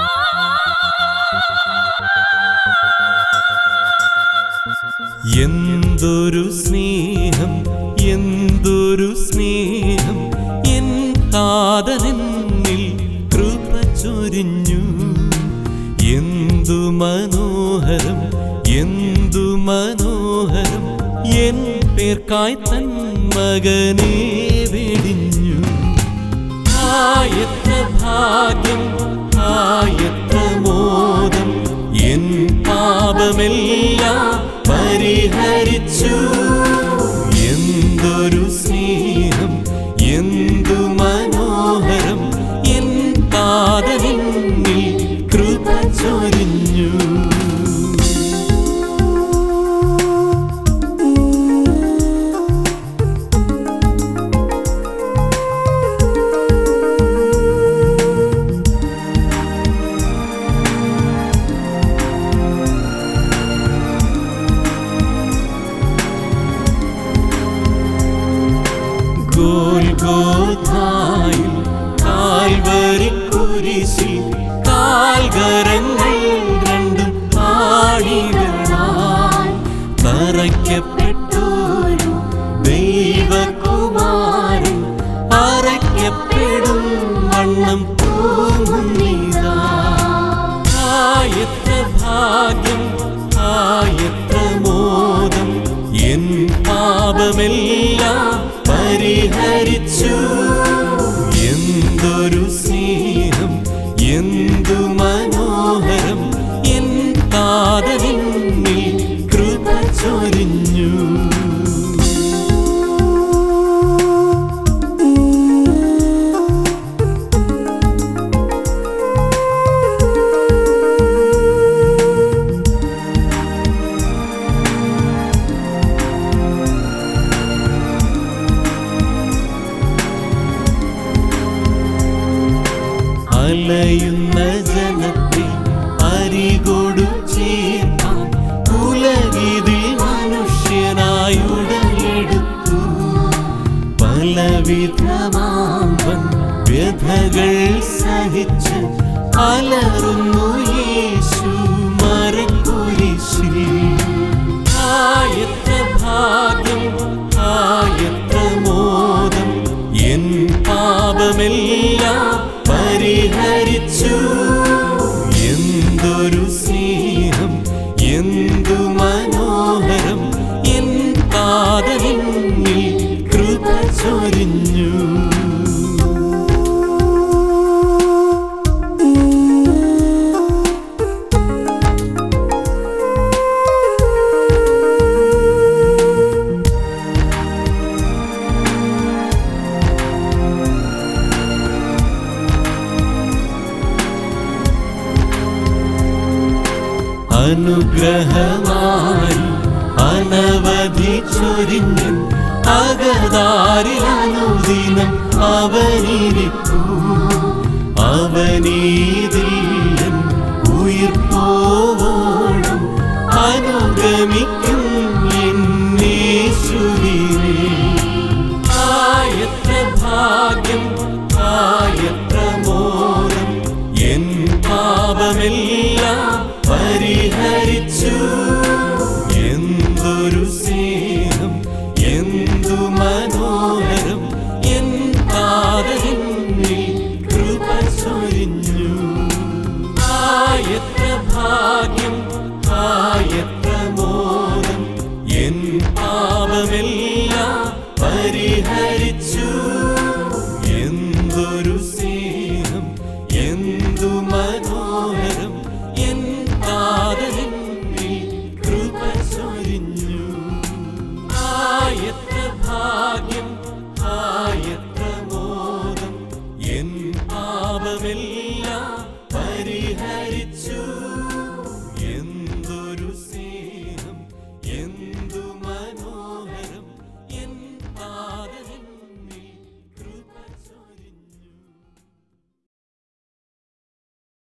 എന്തൊരു സ്നേഹം എന്തൊരു സ്നേഹം എൻ കാതനെന്നിൽ കൃപ ചൊരിഞ്ഞു എന്തു മനോഹരം എന്തു മനോഹരം എൻ പേർക്കായി തൻ മകനെ വെടിഞ്ഞു ആയത്ര ഭാഗ്യം ആയത്ര മോദം എൻ പാപമെല്ലാം പരിഹരിച്ചു എന്തൊരു സ്നേഹം എന്തു മനോഹരം എൻ പാദനിന്നിൽ കൃപ ചൊരിഞ്ഞു ഗോൽഗോഥായിൽ കാൽവരി കുരിശിൽ കാൽകരങ്ങൾ രണ്ടും ആണികളാൽ തറയ്ക്കപ്പെട്ടൊരു ദൈവകുമാരൻ അറയ്ക്കപ്പെടും വണ്ണം തൂങ്ങുന്നിതാ ആയത്ര ഭാഗ്യം ആയത്ര മോദം എൻ പാപമെല്ലാം പരിഹരിച്ചു എന്തൊരു സ്നേഹം എന്തു മനോഹരം എൻ കാതലിന്നിൽ കൃപ ചൊരിഞ്ഞു അലയുന്ന ജനത്തെ അരികൊടു ചേർത്താൻ ഉലകിതിൽ മനുഷ്യനായുടലെടുത്തു പലവിധമാമ്പൻ വ്യഥകൾ സഹിച്ച് അലറുന്നു യേശു മരക്കുരിശിൽ ആയത്ര ഭാഗ്യം ആയത്ര മോദം എൻ പാപമെല്ലാം പരിഹരിച്ചു എന്തൊരു സ്നേഹം എന്തു മനോഹരം എൻ പാദനിന്നിൽ കൃപ ചൊരിഞ്ഞു അനുഗ്രഹമായി അനവധി ചൊരിഞ്ഞൻ അകതാരിൽ അനുദിനം അവനിരിപ്പൂ അവനീതില്ലൻ ഉയിർപ്പോവോളം അനുഗമിക്കും എന്നേശുവിനെ ആയത്ര ഭാഗ്യം ആയത്ര മോദം എൻ പാപമെല്ലാം പരിഹരിച്ചു എന്തൊരു സ്നേഹം എന്തു മനോഹരം എൻ പാദനിന്നിൽ കൃപ ചൊരിഞ്ഞു ആയത്ര ഭാഗ്യം ആയത്ര മോദം എൻ പാപമെല്ലാം പരിഹരിച്ചു എന്തൊരു സ്നേഹം എന്തു മനോഹരം എൻ പാദനിന്നിൽ കൃപ ചൊരിഞ്ഞു ആയത്ര ഭാഗ്യം ആയത്ര മോദം എൻ പാപമെല്ലാം പരിഹരിച്ചു